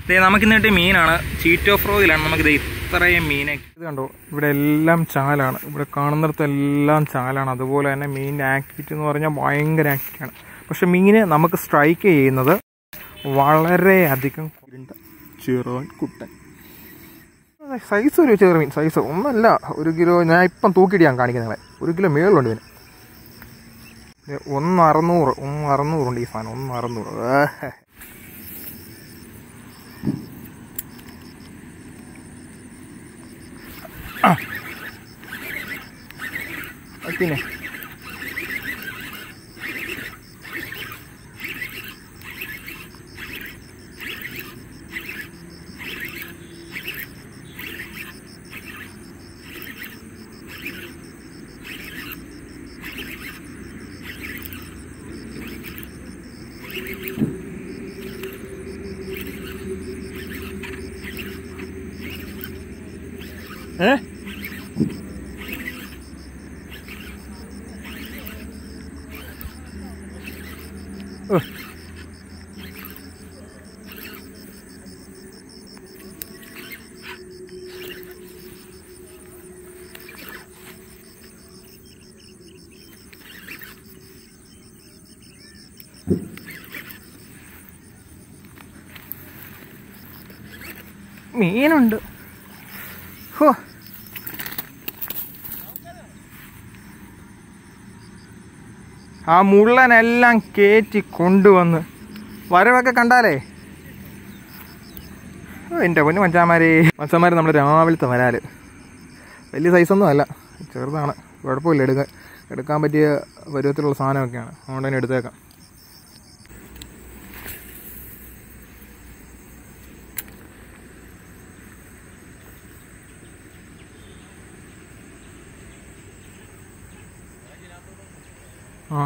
ദേ നമുക്കിന്ന് കിട്ടിയ മീനാണ് ചീറ്റോ ഫ്രോയിലാണ് നമുക്കിത് ഇത്രയും മീനെ ഇത് കണ്ടോ ഇവിടെ എല്ലാം ചാലാണ് ഇവിടെ കാണുന്നിടത്തെല്ലാം ചാലാണ് അതുപോലെ തന്നെ മീനിൻ്റെ ആക്ടിവിറ്റി എന്ന് പറഞ്ഞാൽ ഭയങ്കര ആക്ടിവിറ്റിയാണ് പക്ഷെ മീന് നമുക്ക് സ്ട്രൈക്ക് ചെയ്യുന്നത് വളരെയധികം ഇരുണ്ട ചെറുവൻ കുട്ടൻ സൈസ് ഒരു ചെറു മീൻ സൈസ് ഒന്നല്ല ഒരു കിലോ ഞാൻ ഇപ്പം തൂക്കിയിട്ട് ഞാൻ കാണിക്കുന്നത് നിങ്ങളെ ഒരു കിലോ മേളിലുണ്ട് ഇതിന് ഇത് ഒന്ന് അറുന്നൂറ് ഒന്ന് അറുന്നൂറുണ്ട് ഈ സാധനം ഒന്ന് അറുന്നൂറ് ഏഹ്. ആ. അത് പിന്നെ ഏ ഓ. മീനുണ്ട് ഹോ ആ മുള്ളനെല്ലാം കയറ്റി കൊണ്ടുവന്ന് വരവൊക്കെ കണ്ടാലേ ഓ, എൻ്റെ പൊന്നു മച്ചാമാരെ മച്ചാമാർ നമ്മൾ രാവിലത്തെ വരാല് വലിയ സൈസൊന്നും അല്ല ചെറുതാണ് കുഴപ്പമില്ല എടുക്കാൻ എടുക്കാൻ പറ്റിയ പരുവത്തിലുള്ള സാധനമൊക്കെയാണ് അതുകൊണ്ട് തന്നെ എടുത്തേക്കാം ആ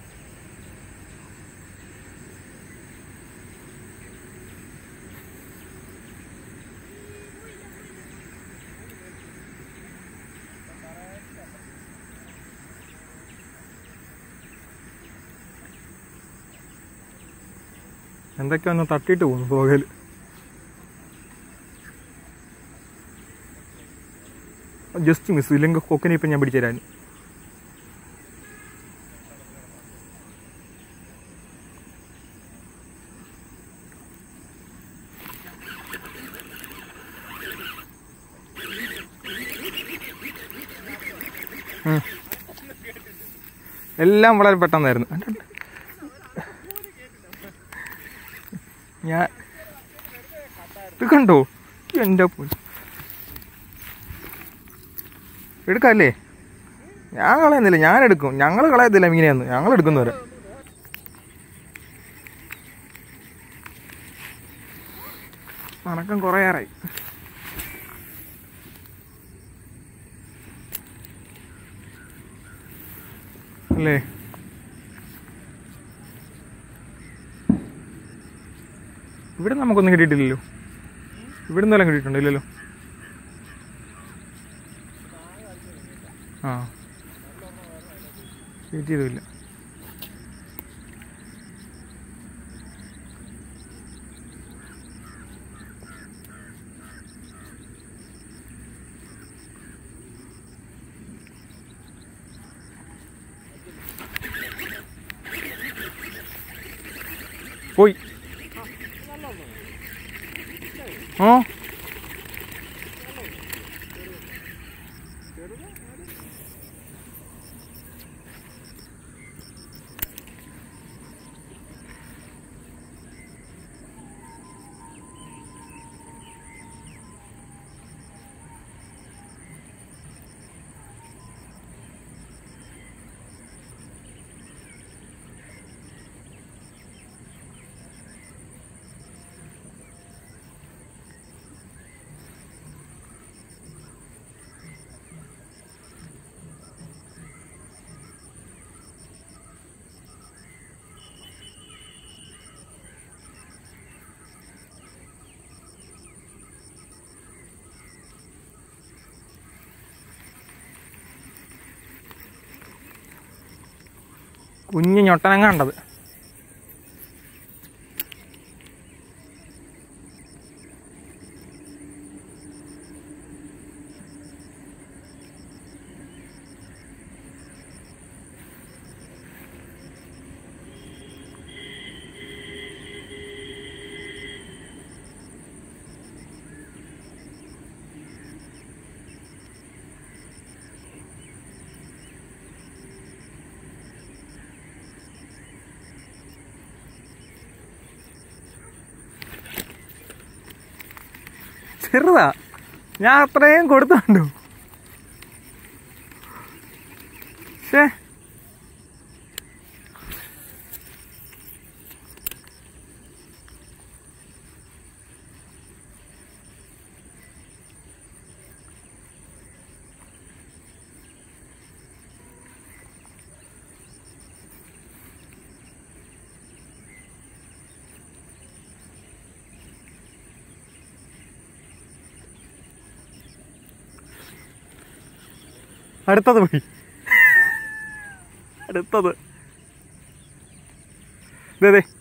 എന്തൊക്കെയോ ഒന്ന് തട്ടിയിട്ട് പോകുന്നു പോകല് ജസ്റ്റ് മിസ് ഇല്ലെങ്കിൽ കൊക്കിനെ ഇപ്പം ഞാൻ പിടിച്ചു തരാൻ ഉം. എല്ലാം വളരെ പെട്ടെന്നായിരുന്നു കണ്ടോ? ഞാൻ ഇത് കണ്ടോ എൻ്റെ പോയി എടുക്കല്ലേ ഞാൻ കളയുന്നില്ല ഞാൻ എടുക്കും ഞങ്ങൾ കളയത്തില്ല മീനെയൊന്നും ഞങ്ങൾ എടുക്കുന്നവരെ അണക്കം കുറേയേറായി അല്ലേ ഇവിടെ നമുക്കൊന്നും കിട്ടിയിട്ടില്ലല്ലോ ഇവിടെ നിന്നെല്ലാം കിട്ടിയിട്ടുണ്ടോ ഇല്ലല്ലോ ആ വെയിറ്റ് ചെയ്തില്ല പോയി ആ കുഞ്ഞു ഞൊട്ടനങ്ങാണ്ടത് ചെറുതാ ഞാൻ അത്രയും കൊടുത്തുണ്ടോ ശേ അടുത്തത് പോയി അടുത്തത് ദേ ദേ.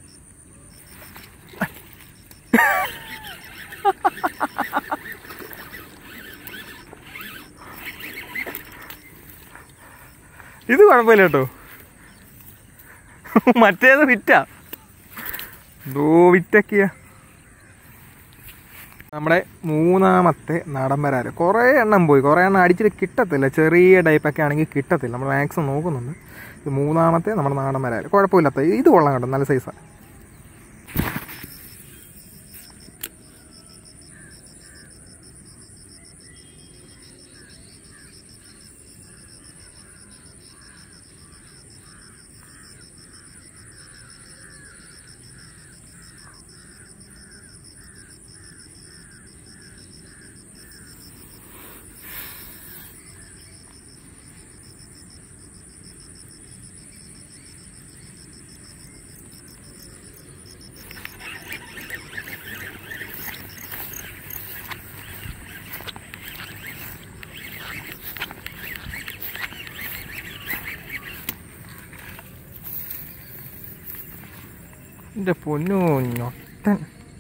ഇത് കുഴപ്പമില്ല കേട്ടോ മറ്റേത് വിറ്റാ എന്തോ വിറ്റക്കിയ നമ്മുടെ മൂന്നാമത്തെ നാടൻ വരാല് കുറേ എണ്ണം പോയി കുറേ എണ്ണം അടിച്ചിട്ട് കിട്ടത്തില്ല ചെറിയ ടൈപ്പൊക്കെ ആണെങ്കിൽ കിട്ടത്തില്ല നമ്മൾ മാക്സിമം നോക്കുന്നുണ്ട് ഇത് മൂന്നാമത്തെ നമ്മുടെ നാടൻ വരാല് കുഴപ്പമില്ലാത്ത ഇത് കൊള്ളാം കേട്ടോ നല്ല സൈസാണ് എൻ്റെ പൊന്നു ഞൊട്ടൻ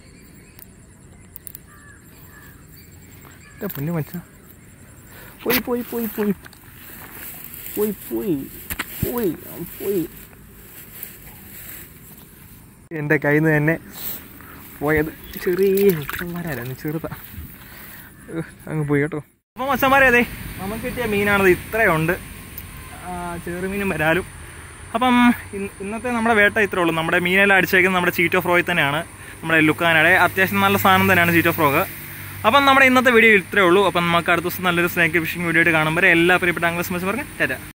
എൻ്റെ പൊന്നു മച്ച പോയി പോയി പോയി പോയി പോയി പോയി പോയി അവൻ പോയി എൻ്റെ കയ്യിൽ നിന്ന് തന്നെ പോയത് ചെറിയ മച്ചന്മാരായിരുന്നു ചെറുതാ ഏഹ്, അങ്ങ് പോയി കേട്ടോ അപ്പോൾ മച്ചന്മാരെ അതെ നമുക്ക് കിട്ടിയ മീനാണത് ഇത്രയുണ്ട് ആ, ചെറുമീനും വരാലും അപ്പം ഇന്ന് ഇന്നത്തെ നമ്മുടെ വേട്ട ഇത്രേ ഉള്ളൂ നമ്മുടെ മീനെല്ലാം അടിച്ചേക്കുന്നത് നമ്മുടെ ചീറ്റോ ഫ്രോയിൽ തന്നെയാണ് നമ്മുടെ ലുക്കാനയുടെ അത്യാവശ്യം നല്ല സാധനം തന്നെയാണ് ചീറ്റോ ഫ്രോഗ് അപ്പം നമ്മുടെ ഇന്നത്തെ വീഡിയോ ഇത്രേ ഉള്ളൂ അപ്പം നമുക്ക് അടുത്ത ദിവസം നല്ലൊരു സ്നേക്ക് ഫിഷിംഗ് വീഡിയോ ആയിട്ട് കാണുമ്പോൾ എല്ലാ പ്രിയപ്പെട്ട ആംഗ്ലസ് മെസ് പറഞ്ഞ് ടാറ്റ